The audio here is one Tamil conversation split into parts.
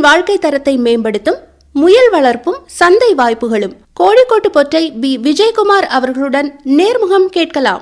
வாழ்க்கை தரத்தை மேம்படுத்தும் முயல் வளர்ப்பும் சந்தை வாய்ப்புகளும் கோழிக்கோட்டு பொற்றை பி விஜயகுமார் அவர்களுடன் நேர்முகம் கேட்கலாம்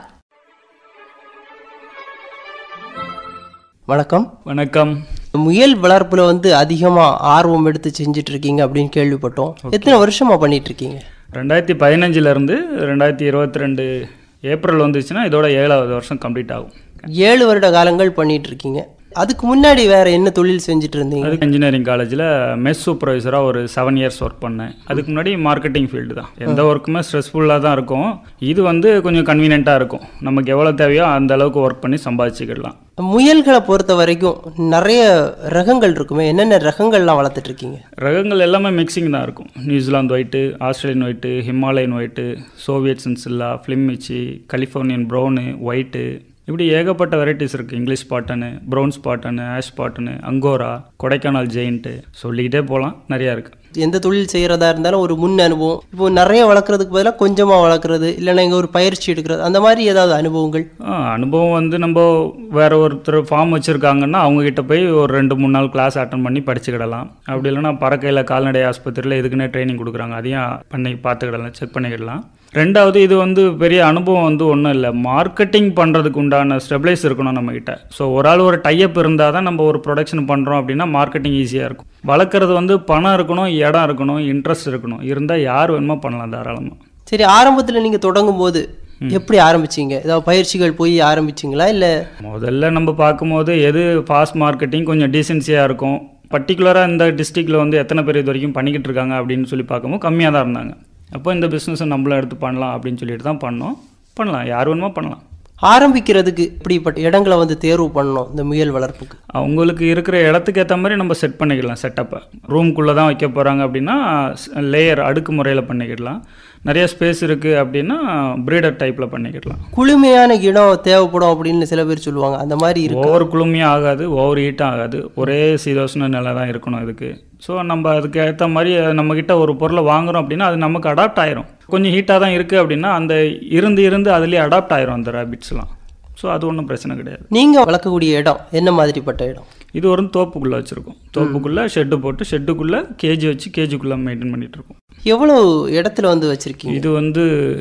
வணக்கம் வணக்கம் முயல் வளர்ப்புல வந்து அதிகமா ஆர்வம் எடுத்து செஞ்சுட்டு இருக்கீங்க அப்படின்னு கேள்விப்பட்டோம் எத்தனை வருஷமா பண்ணிட்டு இருக்கீங்க ரெண்டாயிரத்தி பதினஞ்சுலேருந்து ரெண்டாயிரத்தி இருபத்தி ரெண்டு ஏப்ரல் வந்துச்சுன்னா இதோட ஏழாவது வருஷம் கம்ப்ளீட் ஆகும் ஏழு வருட காலங்கள் பண்ணிட்டு இருக்கீங்க அதுக்கு முன்னாடி வேற என்ன தொழில் செஞ்சுட்டு இருந்தீங்க அதுக்கு இன்ஜினியரிங் காலேஜில் மெஸ் சூப்பர்வைசராக ஒரு செவன் இயர்ஸ் ஒர்க் பண்ணேன் அதுக்கு முன்னாடி மார்க்கெட்டிங் ஃபீல்டு தான் எந்த ஒர்க்குமே ஸ்ட்ரெஸ்ஃபுல்லாக தான் இருக்கும் இது வந்து கொஞ்சம் கன்வீனியண்ட்டாக இருக்கும் நமக்கு எவ்வளோ தேவையோ அந்த அளவுக்கு ஒர்க் பண்ணி சம்பாதிச்சுக்கிடலாம் முயல்களை பொறுத்த வரைக்கும் நிறைய ரகங்கள் இருக்குமே என்னென்ன ரகங்கள்லாம் வளர்த்துட்டு இருக்கீங்க ரகங்கள் எல்லாமே மிக்சிங் தான் இருக்கும் New Zealand white Australian white Himalayan white Soviet chinchilla ஃப்ளிம்மிச்சி கலிஃபோர்னியன் ப்ரௌனு ஒயிட்டு இப்படி ஏகப்பட்ட வெரைட்டிஸ் இருக்குது இங்கிலீஷ் பாட்டனு ப்ரௌன் ஸ்பாட்டனு ஆஷ் பாட்டனு அங்கோரா கொடைக்கானல் ஜெயின்ட்டு சொல்லிக்கிட்டே போகலாம் நிறையா இருக்குது எந்த தொழில் செய்யறதா இருந்தாலும் ஒரு முன் அனுபவம் இப்போ நிறைய வளர்க்குறதுக்கு பதிலாக கொஞ்சமா வளர்க்குறது இல்லைன்னா இங்கே ஒரு பயிற்சி எடுக்கிறது அந்த மாதிரி ஏதாவது அனுபவங்கள் ஆ, அனுபவம் வந்து நம்ம வேற ஒருத்தர் ஃபார்ம் வச்சுருக்காங்கன்னா அவங்கக்கிட்ட போய் ஒரு ரெண்டு மூணு நாள் கிளாஸ் அட்டன் பண்ணி படிச்சுக்கிடலாம் அப்படி இல்லைன்னா பறக்கையில் கால்நடை ஆஸ்பத்திரியில் இதுக்குன்னே ட்ரைனிங் கொடுக்குறாங்க அதையும் பண்ணி பார்த்துக்கிடலாம் செக் பண்ணிக்கிடலாம் ரெண்டாவது இது வந்து பெரிய அனுபவம் வந்து ஒன்றும் இல்லை மார்க்கெட்டிங் பண்ணுறதுக்கு உண்டான ஸ்டெபிளைஸ் இருக்கணும் நம்மக்கிட்ட ஸோ ஒரு ஆள் ஒரு டைப் இருந்தால் தான் நம்ம ஒரு ப்ரொடக்ஷன் பண்ணுறோம் அப்படின்னா மார்க்கெட்டிங் ஈஸியாக இருக்கும் வளர்க்குறது வந்து பணம் இருக்கணும் இடம் இருக்கணும் இன்ட்ரெஸ்ட் இருக்கணும் இருந்தால் யார் வேணுமோ பண்ணலாம் தாராளமாக சரி ஆரம்பத்துல நீங்க தொடங்கும் போது எப்படி ஆரம்பிச்சீங்க ஏதாவது பயிற்சிகள் போய் ஆரம்பிச்சீங்களா இல்ல முதல்ல நம்ம பார்க்கும்போது எது ஃபாஸ்ட் மார்க்கெட்டிங் கொஞ்சம் டீசென்சியாக இருக்கும் பர்டிகுலராக இந்த டிஸ்ட்ரிக்டில் வந்து எத்தனை பேர் இது வரைக்கும் பண்ணிக்கிட்டு இருக்காங்க அப்படின்னு சொல்லி பார்க்கும்போது கம்மியாக தான் இருந்தாங்க அப்போ இந்த பிஸ்னஸை நம்மளும் எடுத்து பண்ணலாம் அப்படின்னு சொல்லிட்டு தான் பண்ணோம் பண்ணலாம் யார் வேணுமோ பண்ணலாம் ஆரம்பிக்கிறதுக்கு இப்படிப்பட்ட இடங்களை வந்து தேர்வு பண்ணணும் இந்த முயல் வளர்ப்புக்கு அவங்களுக்கு இருக்கிற இடத்துக்கு ஏற்ற மாதிரி நம்ம செட் பண்ணிக்கலாம் செட்டப்பை ரூம்குள்ளே தான் வைக்க போகிறாங்க அப்படின்னா லேயர் அடுக்கு முறையில் பண்ணிக்கிடலாம் நிறைய ஸ்பேஸ் இருக்குது அப்படின்னா ப்ரீடர் டைப்பில் பண்ணிக்கிடலாம் குளுமையான இடம் தேவைப்படும் அப்படின்னு சில பேர் சொல்லுவாங்க அந்த மாதிரி இருக்கு ஓவர் குளுமையும் ஆகாது ஓவர் ஹீட்டும் ஆகாது ஒரே சீதோஷ்ண நிலை தான் இருக்கணும் இதுக்கு ஸோ நம்ம அதுக்கு ஏற்ற மாதிரி நம்மக்கிட்ட ஒரு பொருளை வாங்குறோம் அப்படின்னா அது நமக்கு அடாப்ட் ஆயிரும் கொஞ்சம் ஹீட்டாக தான் இருக்குது அப்படின்னா அந்த இருந்து இருந்து அதுலேயே அடாப்ட் ஆயிரும் அந்த ரேபிட்ஸ்லாம் ஸோ அது ஒன்றும் பிரச்சனை கிடையாது நீங்க வளர்க்கக்கூடிய இடம் என்ன மாதிரிப்பட்ட இடம் இது ஒரு தோப்புக்குள்ளே வச்சுருக்கோம் தோப்புக்குள்ளே ஷெட்டு போட்டு ஷெட்டுக்குள்ளே கேஜி வச்சு கேஜிக்குள்ளே மெயின்டைன் பண்ணிட்டு இருக்கோம் எவ்வளவு இடத்துல வந்து வச்சிருக்கீங்க இது வந்து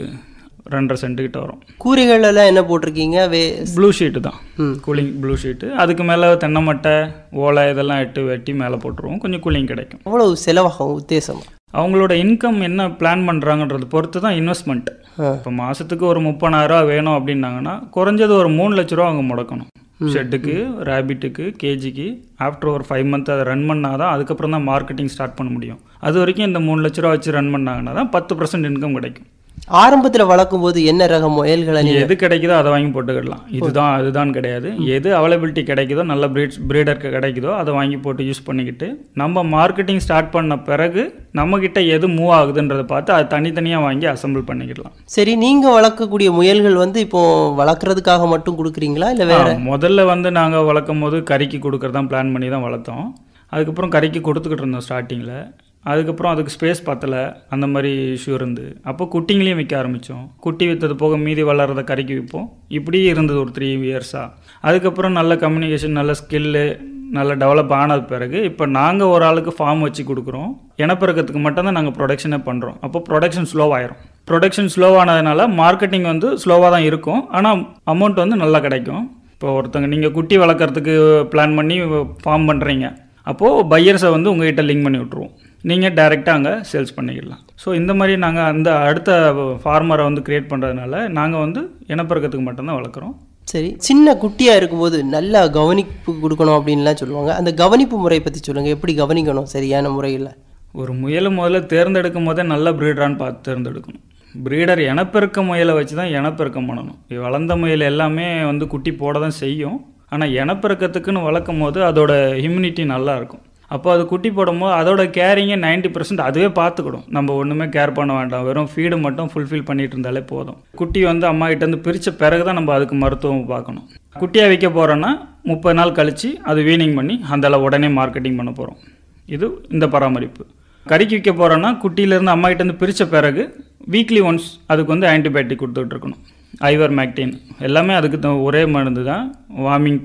ரெண்டரை சென்ட் கிட்ட வரும் கூரைகள் எல்லாம் என்ன போட்டிருக்கீங்க வே ப்ளூ ஷீட்டு தான் ம். கூலிங் ப்ளூ ஷீட்டு அதுக்கு மேலே தென்னை மட்டை ஓலை இதெல்லாம் இட்டு வெட்டி மேலே போட்டுருவோம் கொஞ்சம் கூலிங் கிடைக்கும் எவ்வளவு செலவாகும் உத்தேசம் அவங்களோட இன்கம் என்ன பிளான் பண்ணுறாங்கன்றது பொறுத்து தான் இன்வெஸ்ட்மெண்ட் ஆ. இப்போ மாதத்துக்கு ஒரு முப்பதாயிரரூவா வேணும் அப்படின்னாங்கன்னா குறைஞ்சது ஒரு மூணு லட்ச ரூபா அவங்க முடக்கணும் ஷெட்டுக்கு ரேபிட்டுக்கு கேஜிக்கு ஆஃப்டர் ஒரு ஃபைவ் மந்த் அதை ரன் பண்ணால் தான் அதுக்கப்புறம் தான் மார்க்கெட்டிங் ஸ்டார்ட் பண்ண முடியும் அது வரைக்கும் இந்த மூணு லட்ச ரூபா வச்சு ரன் பண்ணாங்கன்னா தான் பத்து பர்சன்ட் இன்கம் கிடைக்கும் ஆரம்பத்துல வளர்க்கும் போது என்ன ரக முயல்களை நீங்க எது கிடைக்குதோ அதை வாங்கி போட்டுக்கிடலாம் இதுதான் அதுதான் கிடையாது எது அவைலபிலிட்டி கிடைக்குதோ நல்ல பிரீட்ஸ் பிரீடருக்கு கிடைக்குதோ அதை வாங்கி போட்டு யூஸ் பண்ணிக்கிட்டு நம்ம மார்க்கெட்டிங் ஸ்டார்ட் பண்ண பிறகு நம்மக்கிட்ட எது மூவ் ஆகுதுன்றதை பார்த்து அது தனித்தனியாக வாங்கி அசெம்பிள் பண்ணிக்கிடலாம் சரி நீங்க வளர்க்கக்கூடிய முயல்கள் வந்து இப்போ வளர்க்குறதுக்காக மட்டும் கொடுக்குறீங்களா இல்ல வேற ஆ, முதல்ல வந்து நாங்கள் வளர்க்கும் போது கறிக்கு கொடுக்குறதான் பிளான் பண்ணி தான் வளர்த்தோம் அதுக்கப்புறம் கறிக்கு கொடுத்துக்கிட்டு இருந்தோம் ஸ்டார்டிங்கில் அதுக்கப்புறம் அதுக்கு ஸ்பேஸ் பத்தலை அந்த மாதிரி இஷ்யூ இருந்து அப்போ குட்டிங்களையும் விற்க ஆரம்பித்தோம் குட்டி விற்றது போக மீதி வளர்றத கறிக்கு விற்போம் இப்படியே இருந்தது ஒரு த்ரீ இயர்ஸாக அதுக்கப்புறம் நல்ல கம்யூனிகேஷன் நல்ல ஸ்கில்லு நல்ல டெவலப் ஆனது பிறகு இப்போ நாங்கள் ஒரு ஆளுக்கு ஃபார்ம் வச்சு கொடுக்குறோம் இனப்பெருக்கத்துக்கு மட்டும்தான் நாங்கள் ப்ரொடக்ஷனே பண்ணுறோம் அப்போ ப்ரொடக்ஷன் ஸ்லோவாயிரும் ப்ரொடக்ஷன் ஸ்லோவானதுனால மார்க்கெட்டிங் வந்து ஸ்லோவாக தான் இருக்கும் ஆனால் அமௌண்ட் வந்து நல்லா கிடைக்கும் இப்போ ஒருத்தங்க நீங்கள் குட்டி வளர்க்குறதுக்கு பிளான் பண்ணி ஃபார்ம் பண்ணுறீங்க அப்போது பையர்ஸை வந்து உங்ககிட்ட லிங்க் பண்ணி விட்ருவோம் நீங்கள் டைரெக்டாக அங்கே சேல்ஸ் பண்ணிக்கலாம் ஸோ இந்த மாதிரி நாங்கள் அந்த அடுத்த ஃபார்மரை வந்து க்ரியேட் பண்ணுறதுனால நாங்கள் வந்து இனப்பெருக்கத்துக்கு மட்டும்தான் வளர்க்குறோம் சரி சின்ன குட்டியா இருக்கும்போது நல்லா கவனிப்பு கொடுக்கணும் அப்படின்லாம் சொல்லுவாங்க அந்த கவனிப்பு முறை பத்தி சொல்லுங்க எப்படி கவனிக்கணும் சரியான முறையில் ஒரு முயலை முதல்ல தேர்ந்தெடுக்கும் போதே நல்ல ப்ரீடரான்னு பார்த்து தேர்ந்தெடுக்கணும் ப்ரீடர் இனப்பெருக்க முயலை வச்சு தான் இனப்பெருக்கம் பண்ணணும் இது வளர்ந்த முயல் எல்லாமே வந்து குட்டி போட தான் செய்யும் ஆனால் இனப்பெருக்கத்துக்குன்னு வளர்க்கும் போது அதோட இம்யூனிட்டி நல்லா இருக்கும் அப்போ அது குட்டி போடும்போது அதோட கேரிங்கை 90% பர்சன்ட் அதுவே பார்த்துக்கிடும் நம்ம ஒன்றுமே கேர் பண்ண வேண்டாம் வெறும் ஃபீடு மட்டும் ஃபுல்ஃபில் பண்ணிட்டு இருந்தாலே போதும் குட்டி வந்து அம்மா கிட்ட இருந்து பிரித்த பிறகு தான் நம்ம அதுக்கு மருத்துவம் பார்க்கணும் குட்டியாக விற்க போகிறோன்னா முப்பது நாள் கழித்து அது வீனிங் பண்ணி அந்த உடனே மார்க்கெட்டிங் பண்ண போகிறோம் இது இந்த பராமரிப்பு கறிக்கு விற்க போகிறோன்னா குட்டியிலேருந்து அம்மா கிட்டேருந்து பிரித்த பிறகு வீக்லி ஒன்ஸ் அதுக்கு வந்து ஆன்டிபயோட்டிக் கொடுத்துட்டு இருக்கணும் ஐவர் மேக்டின் எல்லாமே அதுக்கு தான் ஒரே மருந்து தான் வார்மிங்க்கு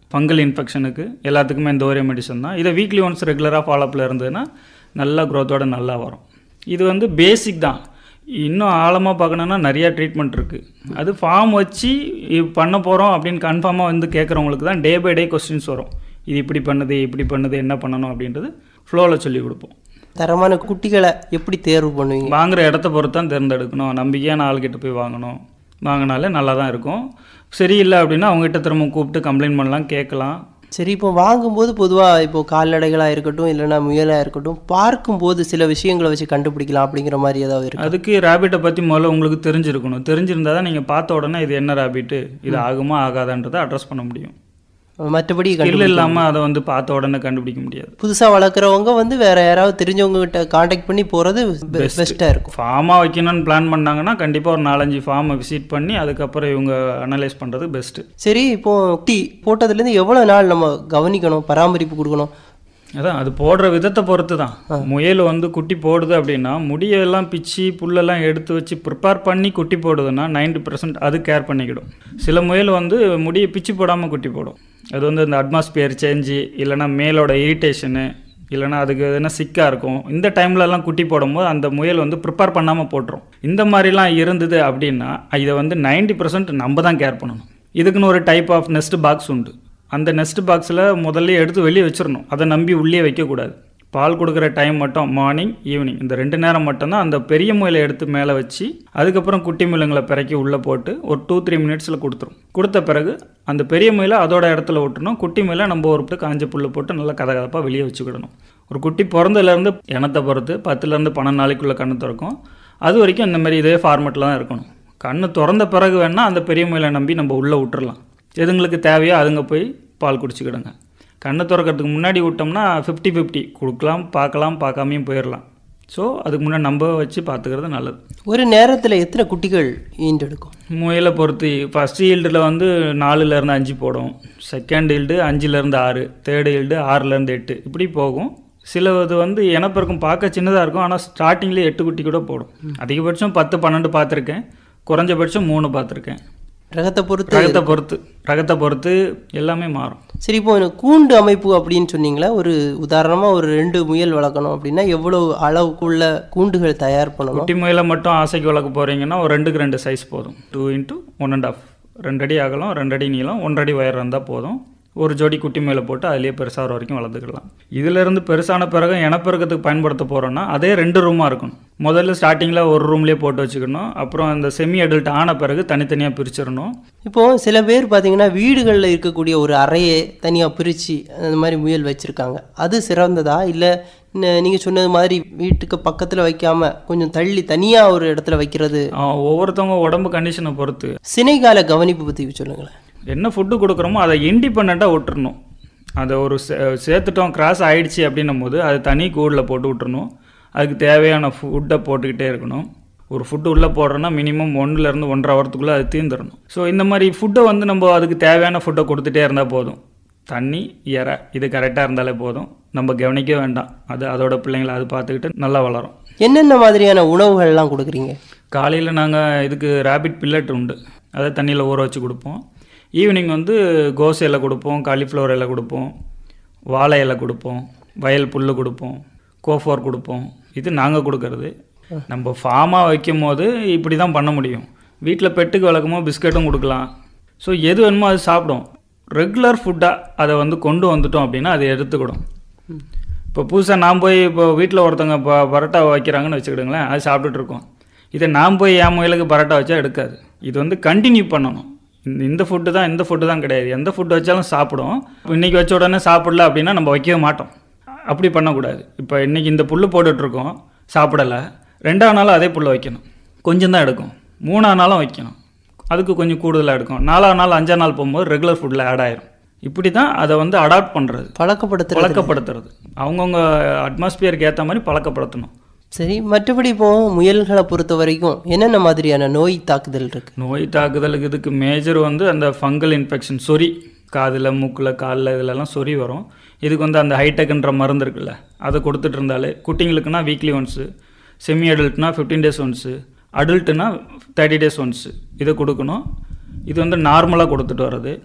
ஃபங்கல் இன்ஃபெக்ஷனுக்கு எல்லாத்துக்குமே இந்த ஒரே மெடிசன் தான் இதை வீக்லி ஒன்ஸ் ரெகுலராக ஃபாலோப்பில் இருந்ததுன்னா நல்லா க்ரோத்தோட நல்லா வரும் இது வந்து பேசிக் தான் இன்னும் ஆழமாக பார்க்கணுன்னா நிறையா ட்ரீட்மெண்ட் இருக்குது அது ஃபார்ம் வச்சு இது பண்ண போகிறோம் அப்படின்னு கன்ஃபார்மாக வந்து கேட்குறவங்களுக்கு தான் டே பை டே கொஸ்டின்ஸ் வரும் இது இப்படி பண்ணுது இப்படி பண்ணுது என்ன பண்ணணும் அப்படின்றது ஃப்ளோவில் சொல்லி கொடுப்போம் தரமான குட்டிகளை எப்படி தேர்வு பண்ணுவீங்க வாங்குற இடத்த பொறுத்து தான் தேர்ந்தெடுக்கணும் நம்பிக்கையான ஆள்கிட்ட போய் வாங்கணும் வாங்கினாலே நல்லா தான் இருக்கும் சரியில்லை அப்படின்னா அவங்ககிட்ட திரும்ப கூப்பிட்டு கம்ப்ளைண்ட் பண்ணலாம் கேட்கலாம் சரி இப்போ வாங்கும்போது பொதுவாக இப்போ கால்நடைகளாக இருக்கட்டும் இல்லைன்னா முயலாக இருக்கட்டும் பார்க்கும்போது சில விஷயங்களை வச்சு கண்டுபிடிக்கலாம் அப்படிங்கிற மாதிரி ஏதாவது இருக்கு அதுக்கு ரேபிட்டை பற்றி முதல்ல உங்களுக்கு தெரிஞ்சிருக்கணும் தெரிஞ்சிருந்தா தான் நீங்கள் பார்த்த உடனே இது என்ன ரேபிட்டு இது ஆகுமா ஆகாதான்றதை அட்ரஸ் பண்ண முடியும் மற்றபடி ஸ்கில் இல்லாமல் அதை வந்து பார்த்த உடனே கண்டுபிடிக்க முடியாது புதுசாக வளர்க்குறவங்க வந்து வேற யாராவது தெரிஞ்சவங்க கிட்ட காண்டாக்ட் பண்ணி போகிறது பெஸ்ட்டாக இருக்கும் ஃபார்மாக வைக்கணும்னு பிளான் பண்ணாங்கன்னா கண்டிப்பாக ஒரு நாலஞ்சு ஃபார்மை விசிட் பண்ணி அதுக்கப்புறம் இவங்க அனலைஸ் பண்ணுறது பெஸ்ட்டு சரி இப்போ குட்டி போட்டதுலேருந்து எவ்வளோ நாள் நம்ம கவனிக்கணும் பராமரிப்பு கொடுக்கணும் அதான் அது போடுற விதத்தை பொறுத்து தான் முயல் வந்து குட்டி போடுது அப்படின்னா முடியெல்லாம் பிச்சு புல்லெல்லாம் எடுத்து வச்சு ப்ரிப்பேர் பண்ணி குட்டி போடுதுன்னா 90% பர்சன்ட் அது கேர் பண்ணிக்கிடும் சில முயல் வந்து முடியை பிச்சு போடாமல் குட்டி போடும் அது வந்து இந்த அட்மாஸ்பியர் சேஞ்சு இல்லைன்னா மேலோட இரிட்டேஷனு இல்லைன்னா அதுக்கு எதுனா சிக்காக இருக்கும் இந்த டைம்லலாம் குட்டி போடும்போது அந்த முயல் வந்து ப்ரிப்பேர் பண்ணாமல் போட்டுரும் இந்த மாதிரிலாம் இருந்தது அப்படின்னா இதை வந்து 90% பர்சன்ட் நம்ம தான் கேர் பண்ணணும் இதுக்குன்னு ஒரு டைப் ஆஃப் நெஸ்ட் பாக்ஸ் உண்டு அந்த நெஸ்ட் பாக்ஸில் முதல்ல எடுத்து வெளியே வச்சிடணும் அதை நம்பி உள்ளே வைக்கக்கூடாது பால் கொடுக்குற டைம் மட்டும் மார்னிங் ஈவினிங் இந்த ரெண்டு நேரம் மட்டும்தான் அந்த பெரிய முயலை எடுத்து மேலே வச்சு அதுக்கப்புறம் குட்டி முயலுங்களை பிறக்கி உள்ளே போட்டு ஒரு டூ த்ரீ மினிட்ஸில் கொடுத்துரும் கொடுத்த பிறகு அந்த பெரிய முயலை அதோட இடத்துல விட்டுணும் குட்டி முயலை நம்ம ஒரு போட்டு காஞ்ச புல்லு போட்டு நல்லா கதகதப்பாக வெளியே வச்சுக்கிடணும் ஒரு குட்டி பிறந்ததுலேருந்து இனத்தை பொறுத்து பத்துலேருந்து பன்னெண்டு நாளைக்குள்ளே கண்ணு திறக்கும் அது வரைக்கும் இந்த மாதிரி இதே ஃபார்மெட்டில் தான் இருக்கணும் கண்ணு திறந்த பிறகு வேணால் அந்த பெரிய முயலை நம்பி நம்ம உள்ளே விட்டுறலாம் எதுங்களுக்கு தேவையோ அதுங்க போய் பால் குடிச்சுக்கிடுங்க கண்ணை திறக்கிறதுக்கு முன்னாடி விட்டோம்னா ஃபிஃப்டி ஃபிஃப்டி கொடுக்கலாம் பார்க்கலாம் பார்க்காமையும் போயிடலாம் ஸோ அதுக்கு முன்னாடி நம்ம வச்சு பார்த்துக்கிறது நல்லது ஒரு நேரத்தில் எத்தனை குட்டிகள் ஈண்டெடுக்கும் முயலை பொறுத்து ஃபஸ்ட் ஈல்டில் வந்து நாலுலேருந்து அஞ்சு போடும் செகண்ட் ஈல்டு அஞ்சுலேருந்து ஆறு தேர்ட் ஈல்டு ஆறுலேருந்து எட்டு இப்படி போகும் சில இது வந்து இனப்பெருக்கம் பார்க்க சின்னதாக இருக்கும் ஆனால் ஸ்டார்டிங்லேயே எட்டு குட்டி கூட போடும் அதிகபட்சம் பத்து பன்னெண்டு பார்த்துருக்கேன் குறைஞ்சபட்சம் மூணு பார்த்துருக்கேன் ரகத்தை பொறுத்து ரகத்தை பொறுத்து ரகத்தை பொறுத்து எல்லாமே மாறும் சரி இப்போ எனக்கு கூண்டு அமைப்பு அப்படின்னு சொன்னீங்களா ஒரு உதாரணமாக ஒரு ரெண்டு முயல் வளர்க்கணும் அப்படின்னா எவ்வளோ அளவுக்குள்ள கூண்டுகள் தயார் பண்ணணும் குட்டி முயலை மட்டும் ஆசைக்கு வளர்க்க போகிறீங்கன்னா ஒரு ரெண்டுக்கு ரெண்டு சைஸ் போதும் two into one and half ரெண்டு அடி அகலம் ரெண்டு அடி நீளம் ஒன்றரை அடி உயரம் இருந்தால் போதும் ஒரு ஜோடி குட்டி மேலே போட்டு அதுலேயே பெருசாகிற வரைக்கும் வளர்த்துக்கலாம் இதிலிருந்து பெருசான பிறகு இனப்பெருக்கத்துக்கு பயன்படுத்த போகிறோன்னா அதே ரெண்டு ரூமாக இருக்கணும் முதல்ல ஸ்டார்டிங்கில் ஒரு ரூம்லேயே போட்டு வச்சுக்கணும் அப்புறம் அந்த செமி அடல்ட் ஆன பிறகு தனித்தனியாக பிரிச்சிடணும் இப்போ சில பேர் பார்த்தீங்கன்னா வீடுகளில் இருக்கக்கூடிய ஒரு அறையை தனியாக பிரித்து அந்த மாதிரி முயல் வச்சுருக்காங்க அது சிறந்ததா இல்லை நீங்கள் சொன்னது மாதிரி வீட்டுக்கு பக்கத்தில் வைக்காம கொஞ்சம் தள்ளி தனியாக ஒரு இடத்துல வைக்கிறது ஆஹ் ஒவ்வொருத்தவங்க உடம்பு கண்டிஷனை பொறுத்து சினைகால கவனிப்பு பற்றி சொல்லுங்களேன் என்ன ஃபுட்டு கொடுக்குறோமோ அதை இண்டிபெண்ட்டாக விட்டுறணும் அதை ஒரு சே சேர்த்துட்டோம் கிராஸ் ஆயிடுச்சு அப்படின்னும் போது அது தனி கூடில் போட்டு விட்டுறணும் அதுக்கு தேவையான ஃபுட்டை போட்டுக்கிட்டே இருக்கணும் ஒரு ஃபுட்டு உள்ளே போடுறோன்னா மினிமம் ஒன்றுலேருந்து ஒன்றரை ஹவரத்துக்குள்ளே அது தீர்ந்துடணும் ஸோ இந்த மாதிரி ஃபுட்டை வந்து நம்ம அதுக்கு தேவையான ஃபுட்டை கொடுத்துட்டே இருந்தால் போதும் தண்ணி இறை இது கரெக்டாக இருந்தாலே போதும் நம்ம கவனிக்க வேண்டாம் அது அதோட பிள்ளைங்களை அது பார்த்துக்கிட்டு நல்லா வளரும் என்னென்ன மாதிரியான உணவுகள்லாம் கொடுக்குறீங்க காலையில் நாங்கள் இதுக்கு ரேபிட் பில்லட் உண்டு அதை தண்ணியில் ஊற வச்சு கொடுப்போம் ஈவினிங் வந்து கோஸ் இலை கொடுப்போம் காலிஃப்ளவர் இலை கொடுப்போம் வாழை இலை கொடுப்போம் வயல் புல் கொடுப்போம் கோஃபோர் கொடுப்போம் இது நாங்கள் கொடுக்கறது நம்ம ஃபார்மாக வைக்கும் போது இப்படி தான் பண்ண முடியும் வீட்டில் பெட்டுக்கு வளர்க்கும்போது பிஸ்கட்டும் கொடுக்கலாம் ஸோ எது வேணுமோ அது சாப்பிடும் ரெகுலர் ஃபுட்டாக அதை வந்து கொண்டு வந்துட்டோம் அப்படின்னா அதை எடுத்துக்கிடும் இப்போ புதுசாக நான் போய் இப்போ வீட்டில் ஒருத்தவங்க இப்போ பரோட்டா வைக்கிறாங்கன்னு வச்சுக்கிடுங்களேன் அது சாப்பிட்டுட்டு இருக்கோம் இதை நான் போய் என் முயலுக்கு பரோட்டா வச்சா எடுக்காது இது வந்து கண்டினியூ பண்ணணும் இந்த இந்த ஃபுட்டு தான் இந்த ஃபுட்டு தான் கிடையாது எந்த ஃபுட்டு வச்சாலும் சாப்பிடும் இன்றைக்கி வச்ச உடனே சாப்பிடல அப்படின்னா நம்ம வைக்கவே மாட்டோம் அப்படி பண்ணக்கூடாது இப்போ இன்றைக்கி இந்த புல் போட்டுட்ருக்கோம் சாப்பிடலை ரெண்டாவது நாளும் அதே புல்லை வைக்கணும் கொஞ்சம் தான் எடுக்கும் மூணாவது நாளும் வைக்கணும் அதுக்கு கொஞ்சம் கூடுதலாக எடுக்கும் நாலாவது நாள் அஞ்சாவது நாள் போகும்போது ரெகுலர் ஃபுட்டில் ஆட் ஆயிரும் இப்படி தான் அதை வந்து அடாப்ட் பண்ணுறது பழக்கப்படுத்துறது பழக்கப்படுத்துறது அவங்கவுங்க அட்மாஸ்பியருக்கு ஏற்ற மாதிரி பழக்கப்படுத்தணும் சரி மற்றபடி இப்போ முயல்களை பொறுத்த வரைக்கும் என்னென்ன மாதிரியான நோய் தாக்குதல் இருக்கு நோய் தாக்குதலுக்கு இதுக்கு மேஜர் வந்து அந்த ஃபங்கல் இன்ஃபெக்ஷன் சொறி காதில் மூக்கில் காலில் இதிலெல்லாம் சொறி வரும் இதுக்கு வந்து அந்த ஹைடெக்ன்ற மருந்து இருக்குல்ல அதை கொடுத்துட்டு இருந்தாலே குட்டிங்களுக்குனா வீக்லி ஒன்ஸு செமி அடல்ட்னா ஃபிஃப்டீன் டேஸ் ஒன்ஸு அடல்ட்டுனா தேர்ட்டி டேஸ் ஒன்ஸு இதை கொடுக்கணும் இது வந்து நார்மலாக கொடுத்துட்டு வர்றது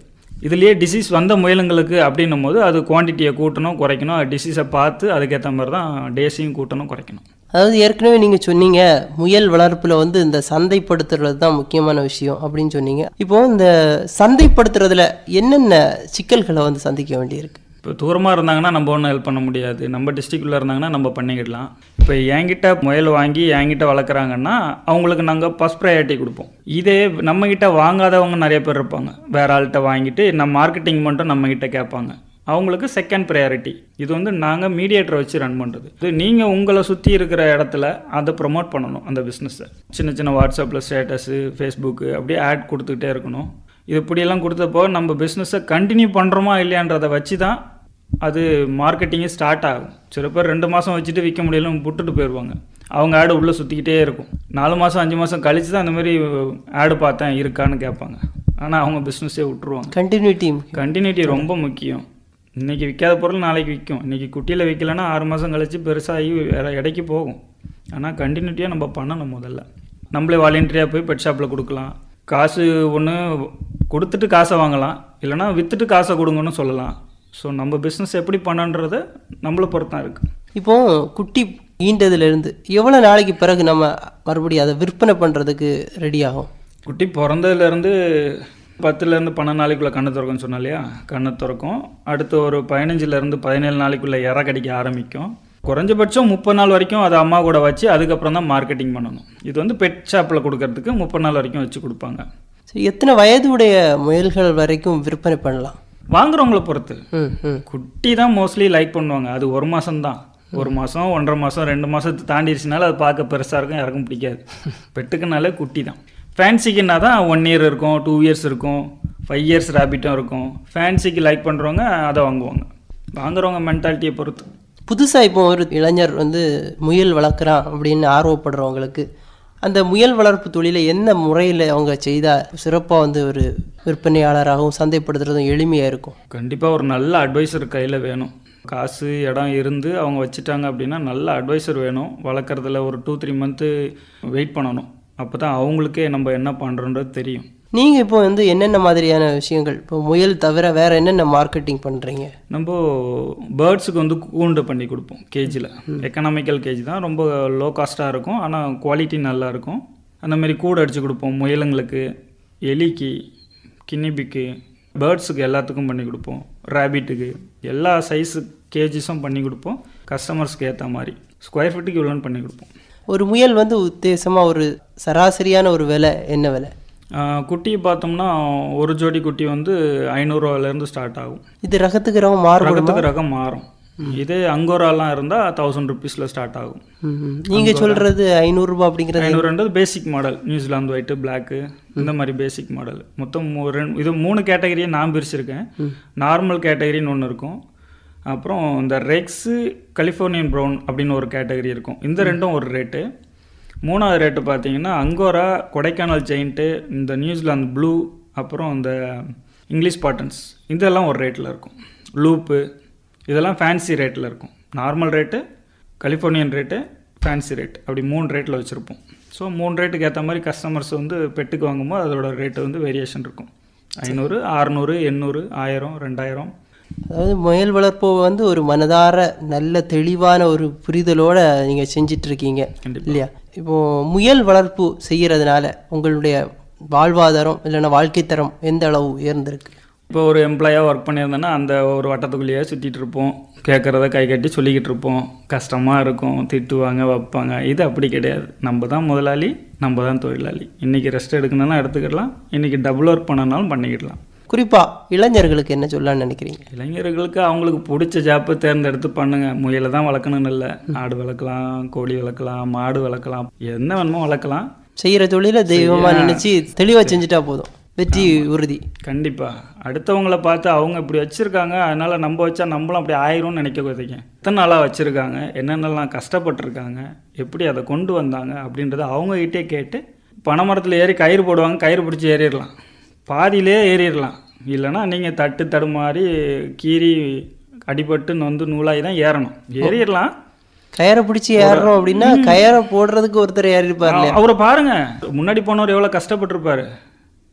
இதுலேயே டிசீஸ் வந்த முயலுங்களுக்கு அப்படின்னும் போது அது குவான்டிட்டியை கூட்டணும் குறைக்கணும் டிசீஸை பார்த்து அதுக்கேற்ற மாதிரி தான் டேஸையும் கூட்டணும் குறைக்கணும் அதாவது ஏற்கனவே நீங்கள் சொன்னீங்க முயல் வளர்ப்பில் வந்து இந்த சந்தைப்படுத்துறது தான் முக்கியமான விஷயம் அப்படின்னு சொன்னீங்க இப்போ இந்த சந்தைப்படுத்துறதுல என்னென்ன சிக்கல்களை வந்து சந்திக்க வேண்டியிருக்கு இப்போ தூரமாக இருந்தாங்கன்னா நம்ம ஒன்றும் ஹெல்ப் பண்ண முடியாது நம்ம டிஸ்ட்ரிக்டில் இருந்தாங்கன்னா நம்ம பண்ணிக்கிடலாம் இப்போ என்கிட்ட முயல் வாங்கி என்கிட்ட வளர்க்குறாங்கன்னா அவங்களுக்கு நாங்கள் ஃபஸ்ட் ப்ரையாரிட்டி கொடுப்போம் இதே நம்மக்கிட்ட வாங்காதவங்க நிறைய பேர் இருப்பாங்க வேற ஆள்கிட்ட வாங்கிட்டு நம்ம மார்க்கெட்டிங் மட்டும் நம்மக்கிட்ட கேட்பாங்க அவங்களுக்கு செகண்ட் ப்ரையாரிட்டி இது வந்து நாங்கள் மீடியேட்டரை வச்சு ரன் பண்ணுறது இது நீங்கள் உங்களை சுற்றி இருக்கிற இடத்துல அதை ப்ரொமோட் பண்ணணும் அந்த பிஸ்னஸை சின்ன சின்ன வாட்ஸ்அப்பில் ஸ்டேட்டஸு ஃபேஸ்புக்கு அப்படியே ஆட் கொடுத்துக்கிட்டே இருக்கணும் இது இப்படியெல்லாம் கொடுத்தப்போ நம்ம பிஸ்னஸை கண்டினியூ பண்ணுறோமா இல்லையான்றதை வச்சு தான் அது மார்க்கெட்டிங்கே ஸ்டார்ட் ஆகும் சில பேர் ரெண்டு மாதம் வச்சுட்டு விற்க முடியலன்னு விட்டுட்டு போயிடுவாங்க அவங்க ஆடு உள்ளே சுற்றிக்கிட்டே இருக்கும் நாலு மாதம் அஞ்சு மாதம் கழிச்சு தான் அந்த மாதிரி ஆடு பார்த்தேன் இருக்கான்னு கேட்பாங்க ஆனால் அவங்க பிஸ்னஸே விட்டுருவாங்க கண்டினியூட்டி கண்டினியூட்டி ரொம்ப முக்கியம் இன்றைக்கி விற்காத பொருள் நாளைக்கு விற்கும் இன்றைக்கி குட்டியில் விற்கலன்னா ஆறு மாதம் கழிச்சு பெருசாகி வேற எடைக்கு போகும் ஆனால் கண்டினியூட்டியாக நம்ம பண்ணணும் முதல்ல நம்மளே வாலண்டியராக போய் பெட் ஷாப்பில் கொடுக்கலாம் காசு ஒன்று கொடுத்துட்டு காசை வாங்கலாம் இல்லைனா விற்றுட்டு காசை கொடுங்கன்னு சொல்லலாம் ஸோ நம்ம பிஸ்னஸ் எப்படி பண்ணன்றதை நம்மளை பொறுத்தான் இருக்குது இப்போ குட்டி ஈண்டதுலேருந்து எவ்வளோ நாளைக்கு பிறகு நம்ம மறுபடியும் அதை விற்பனை பண்ணுறதுக்கு ரெடி ஆகும் குட்டி பிறந்ததுலேருந்து பத்துலேருந்து பன்னெண்டு நாளைக்குள்ளே கண்ணு திறக்கும்னு சொன்னா இல்லையா கண்ணு திறக்கும் அடுத்து ஒரு பதினஞ்சுலேருந்து பதினேழு நாளைக்குள்ளே இற கடிக்க ஆரம்பிக்கும் குறைஞ்சபட்சம் முப்பது நாள் வரைக்கும் அதை அம்மா கூட வச்சு அதுக்கப்புறம் தான் மார்க்கெட்டிங் பண்ணணும் இது வந்து பெட் ஷாப்பில் கொடுக்கறதுக்கு முப்பது நாள் வரைக்கும் வச்சு கொடுப்பாங்க சரி எத்தனை வயதுடைய முயல்கள் வரைக்கும் விற்பனை பண்ணலாம் வாங்குறவங்கள பொறுத்து ம் ம் குட்டி தான் மோஸ்ட்லி லைக் பண்ணுவாங்க அது ஒரு மாதம் தான் ஒரு மாதம் ஒன்றரை மாதம் ரெண்டு மாதத்தை தாண்டிடுச்சுனால அது பார்க்க பெருசாக இருக்கும் யாருக்கும் பிடிக்காது பெட்டுக்குனாலே குட்டி தான் ஃபேன்சிக்குன்னா தான் ஒன் இயர் இருக்கும் டூ இயர்ஸ் இருக்கும் ஃபைவ் இயர்ஸ் ரேபிட்டும் இருக்கும் ஃபேன்சிக்கு லைக் பண்ணுறவங்க அதை வாங்குவாங்க வாங்குறவங்க மென்டாலிட்டியை பொறுத்து புதுசாக இப்போ ஒரு இளைஞர் வந்து முயல் வளர்க்குறான் அப்படின்னு ஆர்வப்படுறவங்களுக்கு அந்த முயல் வளர்ப்பு தொழிலை என்ன முறையில் அவங்க செய்தால் சிறப்பாக வந்து ஒரு விற்பனையாளராகவும் சந்தைப்படுத்துறதும் எளிமையாக இருக்கும் கண்டிப்பாக ஒரு நல்ல அட்வைசர் கையில் வேணும் காசு இடம் இருந்து அவங்க வச்சுட்டாங்க அப்படின்னா நல்ல அட்வைசர் வேணும் வளர்க்குறதுல ஒரு டூ த்ரீ மந்த்து வெயிட் பண்ணணும் அப்போ தான் அவங்களுக்கே நம்ம என்ன பண்ணுறோன்றது தெரியும் நீங்கள் இப்போ வந்து என்னென்ன மாதிரியான விஷயங்கள் இப்போ முயல் தவிர வேற என்னென்ன மார்க்கெட்டிங் பண்ணுறீங்க நம்ம பேர்ட்ஸுக்கு வந்து கூண்டு பண்ணி கொடுப்போம் கேஜியில் எக்கனாமிக்கல் கேஜி தான் ரொம்ப லோ காஸ்ட்டாக இருக்கும் ஆனால் குவாலிட்டி நல்லா இருக்கும் அந்த மாதிரி கூடு அடித்து கொடுப்போம் முயலுங்களுக்கு எலிக்கு கின்னிபிக்கு பேர்ட்ஸுக்கு எல்லாத்துக்கும் பண்ணி கொடுப்போம் ரேபிட்டுக்கு எல்லா சைஸு கேஜிஸும் பண்ணி கொடுப்போம் கஸ்டமர்ஸ்க்கு ஏற்ற மாதிரி ஸ்கொயர் ஃபீட்டுக்கு இவ்வளோன்னு பண்ணி கொடுப்போம் ஒரு முயல் வந்து உத்தேசமாக ஒரு சராசரியான ஒரு விலை என்ன விலை ஆஹ் குட்டியை பார்த்தோம்னா ஒரு ஜோடி குட்டி வந்து ஐநூறுரூவாலேருந்து ஸ்டார்ட் ஆகும் இது ரகத்துக்கு ரகம் மாறுபடும் ரகத்துக்கு ரகம் மாறும் இதே அங்கோராலாம் இருந்தால் தௌசண்ட் ருபீஸில் ஸ்டார்ட் ஆகும் நீங்கள் சொல்கிறது ஐநூறுரூபா அப்படிங்கிறது ஐநூறுன்றது basic model New Zealand white black இந்த மாதிரி பேசிக் மாடல் மொத்தம் மூ- ரெண்டு இது மூணு கேட்டகரியை நான் பிரிச்சிருக்கேன் நார்மல் கேட்டகரின்னு ஒன்று இருக்கும் அப்புறம் இந்த ரெக்ஸு கலிஃபோர்னியன் ப்ரௌன் அப்படின்னு ஒரு கேட்டகரி இருக்கும் இந்த ரெண்டும் ஒரு ரேட்டு மூணாவது ரேட்டு பார்த்தீங்கன்னா அங்கோரா கொடைக்கானல் ஜெயிண்ட்டு இந்த நியூசிலாந்து ப்ளூ அப்புறம் இந்த இங்கிலீஷ் பாட்டன்ஸ் இதெல்லாம் ஒரு ரேட்டில் இருக்கும் லூப்பு இதெல்லாம் ஃபேன்சி ரேட்டில் இருக்கும் normal rate Californian rate fancy rate அப்படி மூணு ரேட்டில் வச்சுருப்போம் ஸோ மூணு ரேட்டுக்கு ஏற்ற மாதிரி கஸ்டமர்ஸ் வந்து பெட்டுக்கு வாங்கும்போது அதோட ரேட்டு வந்து வேரியேஷன் இருக்கும் ஐநூறு அறநூறு எண்ணூறு ஆயிரம் ரெண்டாயிரம் அதாவது முயல் வளர்ப்பு வந்து ஒரு மனதார நல்ல தெளிவான ஒரு புரிதலோட நீங்கள் செஞ்சிட்டு இருக்கீங்க கண்டிப்பா. இல்லையா இப்போ முயல் வளர்ப்பு செய்யறதுனால உங்களுடைய வாழ்வாதாரம் இல்லைன்னா வாழ்க்கை தரம் எந்த அளவு உயர்ந்திருக்கு இப்போ ஒரு எம்ப்ளாயாக ஒர்க் பண்ணியிருந்தேன்னா அந்த ஒரு வட்டத்துக்குள்ளேயே சுற்றிட்டு இருப்போம் கேட்குறத கை கட்டி சொல்லிக்கிட்டு இருப்போம் கஷ்டமாக இருக்கும் திட்டுவாங்க வைப்பாங்க இது அப்படி கிடையாது நம்ம தான் முதலாளி நம்ம தான் தொழிலாளி இன்றைக்கி ரெஸ்ட் எடுக்கணும்னா எடுத்துக்கிடலாம் இன்றைக்கி டபுள் ஒர்க் பண்ணனாலும் பண்ணிக்கிடலாம் குறிப்பா இளைஞர்களுக்கு என்ன சொல்லலாம்னு நினைக்கிறீங்க இளைஞர்களுக்கு அவங்களுக்கு பிடிச்ச ஜாப்பு தேர்ந்தெடுத்து பண்ணுங்க முயலை தான் வளர்க்கணும்னு இல்லை ஆடு வளர்க்கலாம் கோழி வளர்க்கலாம் மாடு வளர்க்கலாம் என்ன வேணுமோ வளர்க்கலாம் செய்யற தொழிலை தெய்வமா நினைச்சு தெளிவா செஞ்சுட்டா போதும் வெற்றி உறுதி கண்டிப்பாக அடுத்தவங்கள பார்த்து அவங்க இப்படி வச்சுருக்காங்க அதனால் நம்ம வச்சா நம்மளும் அப்படி ஆயிரும்னு நினைக்க குறைக்க எத்தனை நாளாக வச்சுருக்காங்க என்னென்னலாம் கஷ்டப்பட்டிருக்காங்க எப்படி அதை கொண்டு வந்தாங்க அப்படின்றத அவங்ககிட்டே கேட்டு பனைமரத்தில் ஏறி கயிறு போடுவாங்க கயிறு பிடிச்சி ஏறிடலாம் பாதியிலே ஏறிடலாம் இல்லைன்னா நீங்கள் தட்டு தடுமாறி கீறி அடிபட்டு நொந்து நூலாகி தான் ஏறணும் ஏறிடலாம் கயரை பிடிச்சி ஏறுறோம் அப்படின்னா கயரை போடுறதுக்கு ஒருத்தர் ஏறி இருப்பார் இல்லையா அவரை பாருங்க முன்னாடி போனவர் எவ்வளோ கஷ்டப்பட்டிருப்பாரு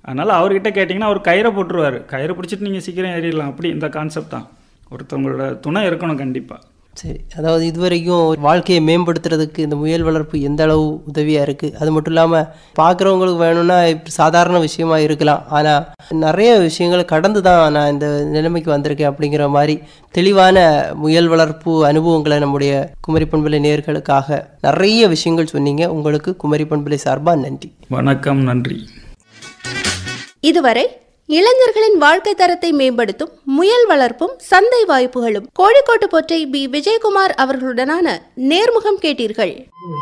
அதனால் அவர்கிட்ட கேட்டிங்கன்னா அவர் கயிறை போட்டுருவார் கயிறை பிடிச்சிட்டு நீங்கள் சீக்கிரம் ஏறிடலாம் அப்படி இந்த கான்செப்ட் தான் ஒருத்தவங்களோட துணை இருக்கணும் கண்டிப்பாக சரி அதாவது இதுவரைக்கும் வாழ்க்கையை மேம்படுத்துறதுக்கு இந்த முயல் வளர்ப்பு எந்த அளவு உதவியாக இருக்குது அது மட்டும் இல்லாமல் பார்க்குறவங்களுக்கு வேணும்னா இப்ப சாதாரண விஷயமா இருக்கலாம் ஆனால் நிறைய விஷயங்களை கடந்து தான் நான் இந்த நிலைமைக்கு வந்திருக்கேன் அப்படிங்கிற மாதிரி தெளிவான முயல் வளர்ப்பு அனுபவங்களை நம்முடைய குமரி பண்பலை நேர்களுக்காக நிறைய விஷயங்கள் சொன்னீங்க உங்களுக்கு குமரி பண்பலை சார்பாக நன்றி வணக்கம் நன்றி இதுவரை இளைஞர்களின் வாழ்க்கை தரத்தை மேம்படுத்தும் முயல் வளர்ப்பும் சந்தை வாய்ப்புகளும் கோழிக்கோட்டு பொற்றை பி விஜயகுமார் அவர்களுடனான நேர்முகம் கேட்டீர்கள்